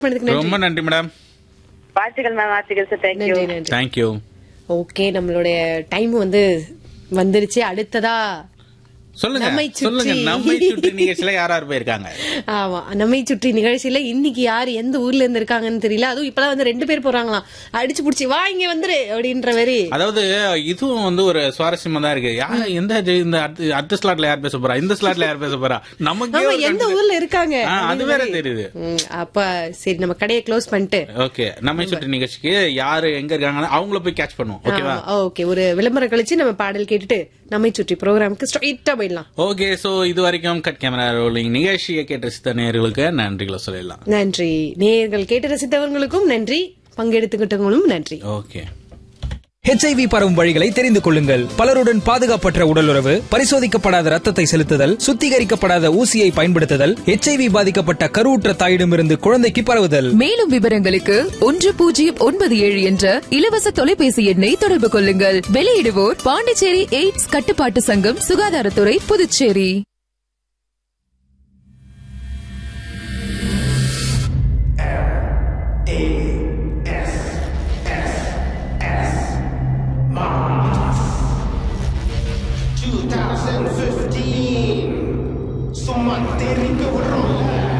பண்ணதுக்கு நன்றி ரொம்ப நன்றி மேடம் வாழ்த்துக்கள் மேம் வாழ்த்துக்கள் சார் தேங்க்யூ நன்றி நன்றி தேங்க்யூ ஓகே நம்மளுடைய டைம் வந்து வந்துருச்சு அடுத்ததா சொல்லுங்க நம்மை சுற்றி. சொல்லுங்க நம்மை சுற்றி நிகழ்ச்சியில யார் யார் போயிருக்காங்க ஆமா நம்மை சுற்றி நிகழ்ச்சியில இன்னைக்கு யார் எந்த ஊர்ல இருந்து இருக்காங்கன்னு தெரியல அதுவும் இப்பதான் வந்து ரெண்டு பேர் போறாங்களாம் அடிச்சு புடிச்சு வா இங்க வந்துரு அப்படின்ற மாதிரி அதாவது இதுவும் வந்து ஒரு சுவாரஸ்யமா தான் இருக்கு யார் எந்த ஜெ- இந்த அடுத்த- அடுத்த ஸ்லாட்ல யார் பேச போறா இந்த ஸ்லாட்ல யார் பேச போறா நமக்கே ஆமா ஒரு எந்த confusion. ஊர்ல இருக்காங்க ஆ, அது அப்படின்னு வேற மாதிரி. தெரியுது ம், அப்ப சரி நம்ம கடையை க்ளோஸ் பண்ணிட்டு ஓகே நம்மை சுற்றி நிகழ்ச்சிக்கு யாரு எங்க இருக்காங்கன்னு அவங்கள போய் கேட்ச் பண்ணுவோம் ஓகேவா ஓகே ஒரு விளம்பரம் கழிச்சு நம்ம பாடல் கேட்டுட்டு நம்மை சுற்றி ப்ரோக்ராமுக்கு ஸ்ட்ரைட்டா போயிடலாம் ஓகே சோ இது வரைக்கும் கட் கேமரா ரோலிங் நிகழ்ச்சியை கேட்ட ரசித்த நேயர்களுக்கு நன்றிகளை சொல்லலாம் நன்றி நேயர்கள் கேட்டு ரசித்தவர்களுக்கும் நன்றி பங்கெடுத்துக்கிட்டவங்களும் நன்றி ஓகே ஹெச்ஐவி பரவும் வழிகளை தெரிந்து கொள்ளுங்கள் பலருடன் பாதுகாப்பற்ற உடலுறவு பரிசோதிக்கப்படாத ரத்தத்தை செலுத்துதல் சுத்திகரிக்கப்படாத ஊசியை பயன்படுத்துதல் ஹெச்ஐவி பாதிக்கப்பட்ட கருவுற்ற தாயிடமிருந்து குழந்தைக்கு பரவுதல் மேலும் விவரங்களுக்கு ஒன்று பூஜ்ஜியம் ஒன்பது ஏழு என்ற இலவச தொலைபேசி எண்ணை தொடர்பு கொள்ளுங்கள் வெளியிடுவோர் பாண்டிச்சேரி எய்ட்ஸ் கட்டுப்பாட்டு சங்கம் சுகாதாரத்துறை Puducherry Two thousand fifteen. Someone did it go wrong.